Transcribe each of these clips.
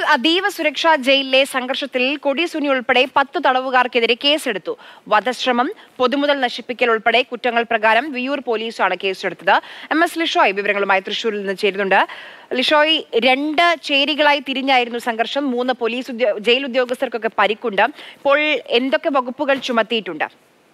അതീവ സുരക്ഷാ ജയിലിലെ സംഘർഷത്തിൽ കൊടിസുനി ഉൾപ്പെടെ പത്ത് തടവുകാർക്കെതിരെ കേസെടുത്തു വധശ്രമം പൊതുമുതൽ നശിപ്പിക്കൽ ഉൾപ്പെടെ കുറ്റങ്ങൾ പ്രകാരം വിയൂർ പോലീസാണ് കേസെടുത്തത് എം എസ് ലിഷോയ് വിവരങ്ങളുമായി തൃശൂരിൽ നിന്ന് ചേരുന്നുണ്ട് ലിഷോയ് രണ്ട് ചേരികളായി തിരിഞ്ഞായിരുന്നു സംഘർഷം മൂന്ന് പോലീസ് ഉദ്യോ ജയിൽ ഉദ്യോഗസ്ഥർക്കൊക്കെ പരിക്കുണ്ട് ഇപ്പോൾ എന്തൊക്കെ വകുപ്പുകൾ ചുമത്തിയിട്ടുണ്ട്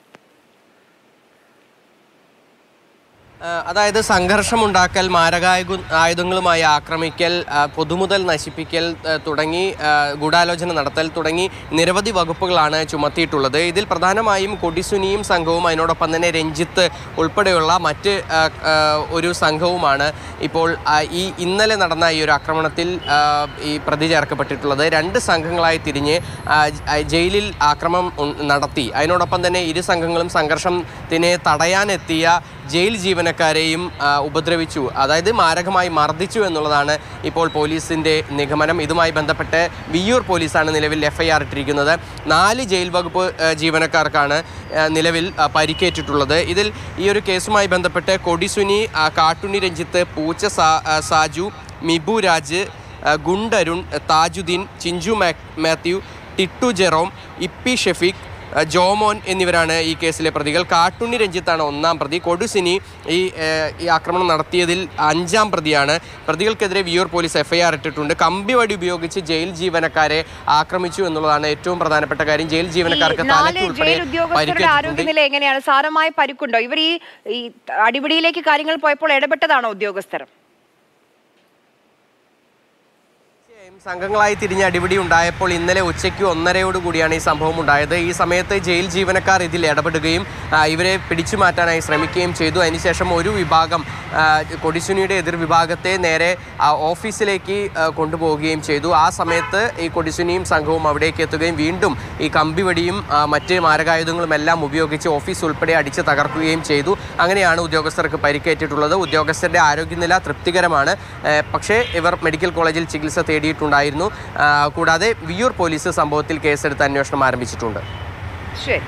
ആ, അതായത് സംഘർഷമുണ്ടാക്കൽ മാരകായു ആയുധങ്ങളുമായി ആക്രമിക്കൽ ആ, പൊതുമുതൽ നശിപ്പിക്കൽ ആ, തുടങ്ങി ആ, ഗൂഢാലോചന നടത്തൽ തുടങ്ങി നിരവധി വകുപ്പുകളാണ് ചുമത്തിയിട്ടുള്ളത് ഇതിൽ പ്രധാനമായും കൊടിസുനിയും സംഘവും അതിനോടൊപ്പം തന്നെ രഞ്ജിത്ത് ഉൾപ്പെടെയുള്ള മറ്റ് ആ, ആ, ഒരു സംഘവുമാണ് ഇപ്പോൾ ആ, ഈ ഇന്നലെ നടന്ന ഈ ഒരു ആക്രമണത്തിൽ ആ, ഈ പ്രതി ചേർക്കപ്പെട്ടിട്ടുള്ളത് രണ്ട് സംഘങ്ങളായി തിരിഞ്ഞ് ആ, ജ- ആ, ജയിലിൽ ആക്രമണം ഉൺ- നടത്തി അതിനോടൊപ്പം തന്നെ ഇരു സംഘങ്ങളും സംഘർഷത്തിനെ തടയാനെത്തിയ ജയിൽ ജീവനക്കാരെയും ആ, ഉപദ്രവിച്ചു അതായത് മാരകമായി മർദ്ദിച്ചു എന്നുള്ളതാണ് ഇപ്പോൾ പോലീസിന്റെ നിഗമനം ഇതുമായി ബന്ധപ്പെട്ട് വിയ്യൂർ പോലീസാണ് നിലവിൽ എഫ്ഐആർ ഇട്ടിരിക്കുന്നത് നാല് ജയിൽ വകുപ്പ് ആ, ജീവനക്കാർക്കാണ് ആ, നിലവിൽ ആ, പരിക്കേറ്റിട്ടുള്ളത് ഇതിൽ ഈ ഒരു കേസുമായി ബന്ധപ്പെട്ട് കൊടിസുനി ആ, കാട്ടുണ്ണി രഞ്ജിത്ത് പൂച്ച സാ- ആ, സാജു മിബു രാജ് ആ, ഗുണ്ടരുൺ താജുദ്ദീൻ ചിഞ്ചു മാ- മാത്യു ടിട്ടു ജെറോം ഇപ്പി ഷെഫീഖ് അഹ് ജോമോൻ എന്നിവരാണ് ഈ കേസിലെ പ്രതികൾ കാട്ടുണ്ണി രഞ്ജിത്താണ് ഒന്നാം പ്രതി കൊടുസിനി ഈ ഏഹ്, ഈ ആക്രമണം നടത്തിയതിൽ അഞ്ചാം പ്രതിയാണ് പ്രതികൾക്കെതിരെ വിയൂർ പോലീസ് എഫ്ഐആർ ഇട്ടിട്ടുണ്ട് കമ്പിവടി ഉപയോഗിച്ച് ജയിൽ ജീവനക്കാരെ ആക്രമിച്ചു എന്നുള്ളതാണ് ഏറ്റവും പ്രധാനപ്പെട്ട കാര്യം ജയിൽ ജീവനക്കാർക്ക് ഈ നാല് തലയ്ക്ക് ഉൾപ്പെടെ ജയിൽ ഉദ്യോഗസ്ഥരുടെ പരിക്കേറ്റിട്ടുണ്ട് ആരോഗ്യനില എങ്ങനെയാണ് സാരമായ പരിക്കുണ്ടോ ഇവർ ഈ ഈ അടിപിടിയിലേക്ക് കാര്യങ്ങൾ പോയപ്പോൾ ഇടപെട്ടതാണോ ഉദ്യോഗസ്ഥർ തീർച്ചയായും സംഘങ്ങളായി തിരിഞ്ഞ അടിപിടി ഉണ്ടായപ്പോൾ ഇന്നലെ ഉച്ചയ്ക്ക് ഒന്നരയോട് കൂടിയാണ് ഈ സംഭവം ഉണ്ടായത് ഈ സമയത്ത് ജയിൽ ജീവനക്കാർ ഇതിൽ ഇടപെടുകയും ആ, ഇവരെ പിടിച്ചു മാറ്റാനായി ശ്രമിക്കുകയും ചെയ്തു അതിനുശേഷം ഒരു വിഭാഗം ആ, കൊടിസുനിയുടെ എതിർ വിഭാഗത്തെ നേരെ ആ, ഓഫീസിലേക്ക് ആ, കൊണ്ടുപോവുകയും ചെയ്തു ആ സമയത്ത് ഈ കൊടിസുനിയും സംഘവും അവിടേക്ക് എത്തുകയും വീണ്ടും ഈ കമ്പിവടിയും ആ, മറ്റ് മാരകായുധങ്ങളും എല്ലാം ഉപയോഗിച്ച് ഓഫീസ് ഉൾപ്പെടെ അടിച്ച് തകർക്കുകയും ചെയ്തു അങ്ങനെയാണ് ഉദ്യോഗസ്ഥർക്ക് പരിക്കേറ്റിട്ടുള്ളത് ഉദ്യോഗസ്ഥരുടെ ആരോഗ്യനില തൃപ്തികരമാണ് ഏഹ് പക്ഷേ ഇവർ മെഡിക്കൽ കോളേജിൽ ചികിത്സ തേടിയിട്ടുണ്ടായിരുന്നു ആ, കൂടാതെ വിയൂർ പോലീസ് സംഭവത്തിൽ കേസെടുത്ത് അന്വേഷണം ആരംഭിച്ചിട്ടുണ്ട് ശരി